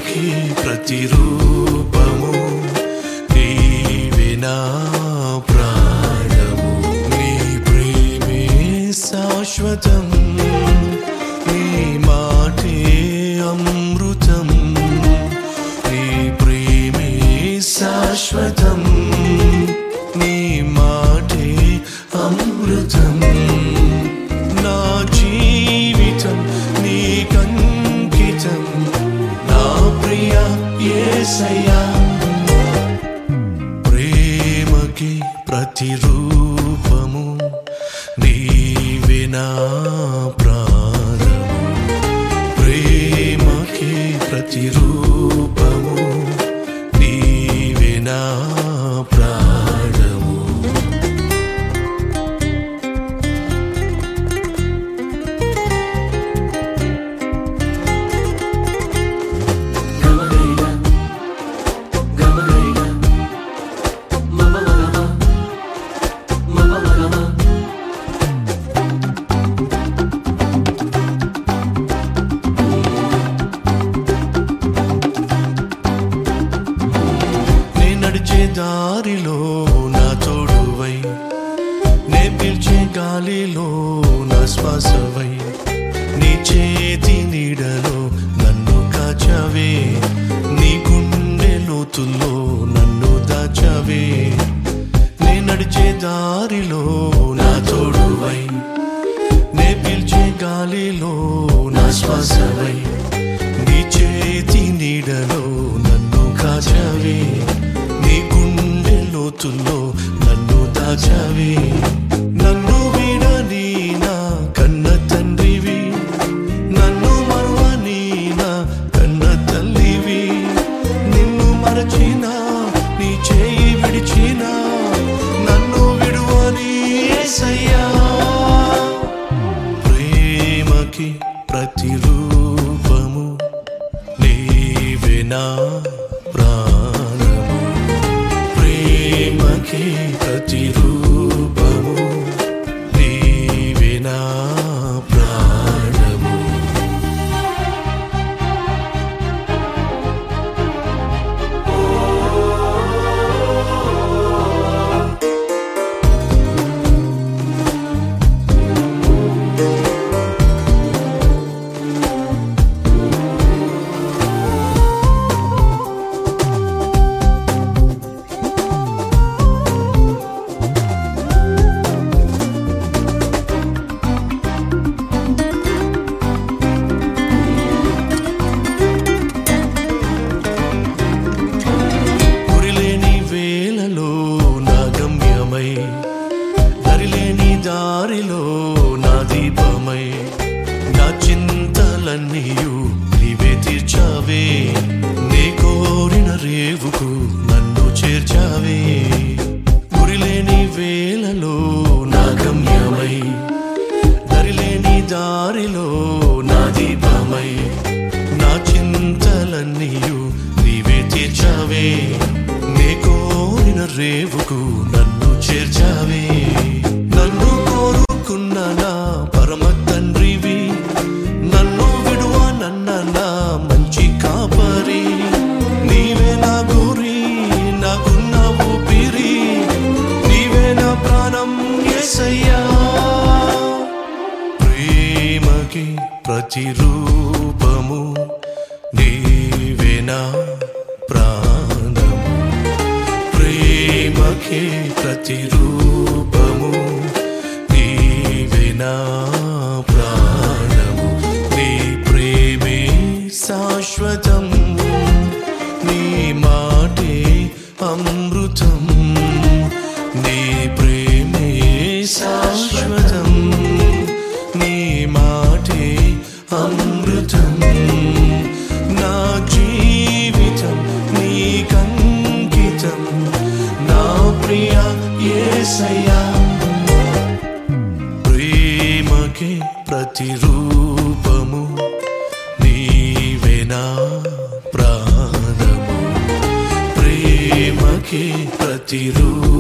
ప్రేమకి ప్రతిరూపము నీవే నా ప్రాణము నీ ప్రేమే శాశ్వతం నీ మాటే అమృతం నీ ప్రేమే శాశ్వతం నీ మాటే అమృతం నా జీవితం నీకంకితం నా ప్రియ యేసయ్యా ప్రేమకి ప్రతిరూపము నీవే నా ప్రాణము ప్రేమకి ప్రతిరూపము నీవే నా ప్రాణము గమగైన గమగైన మమ మగమ మమ మగమ నే నడిచే దారిలో నా తోడువై నే పిలిచే గాలిలో నా శ్వాసవై నీ చేతి నీడలో నన్ను కాచవే నీ గుండె లోతుల్లో నన్ను దాచవే నే నడిచే దారిలో నా తోడువై నే పిలిచే గాలిలో నా శ్వాసవై నీ చేతి నీడలో నన్ను కాచవే నీ గుండె లోతుల్లో నన్ను దాచవే నన్ను విడని నా కన్న తండ్రివి నన్ను మరువని నా కన్న తల్లివి నిన్ను మరచిన నీ చేయి విడిచిన నన్ను విడువని యేసయ్యా ప్రేమకి ప్రతిరూపము నీవే నా ప్రాణము ప్రేమకి ప్రతిరూపము నీవే నా ప్రాణము గురిలేని వేలలో నా గమ్యమై దరిలేని దారిలో నా దీపమై నా చింతలన్నీయు నీవే తీర్చావే నీ కోరిన రేవుకు నన్ను చేర్చావే గురిలేని వేలలో నా గమ్యమై దరిలేని దారిలో నా దీపమై నా చింతలన్నీయు నీవే తీర్చావే నే కోరిన రేవుకు నన్ను చేర్చావే నన్ను కోరుకున్న నా పరమ తండ్రివి నన్ను విడువ నన్న నా మంచి కాపరి నీవే నా గురి నాకున్న ఊపిరి నీవే నా ప్రాణం యేసయ్యా ప్రేమకి ప్రతిరూపము నీవే నా ప్రాణము ప్రేమకి ప్రతిరూపము నీవే నా ప్రాణము నీ ప్రేమే శాశ్వతం నీ మాటే అమృతం నీ ప్రేమే శాశ్వతం నీ మాటే అమృతం నా జీవితం నీకంకితం నా ప్రియ యేసయ్యా ప్రేమకి ప్రతిరూపము నీవే నా ప్రాణము ప్రేమకి ప్రతిరూపము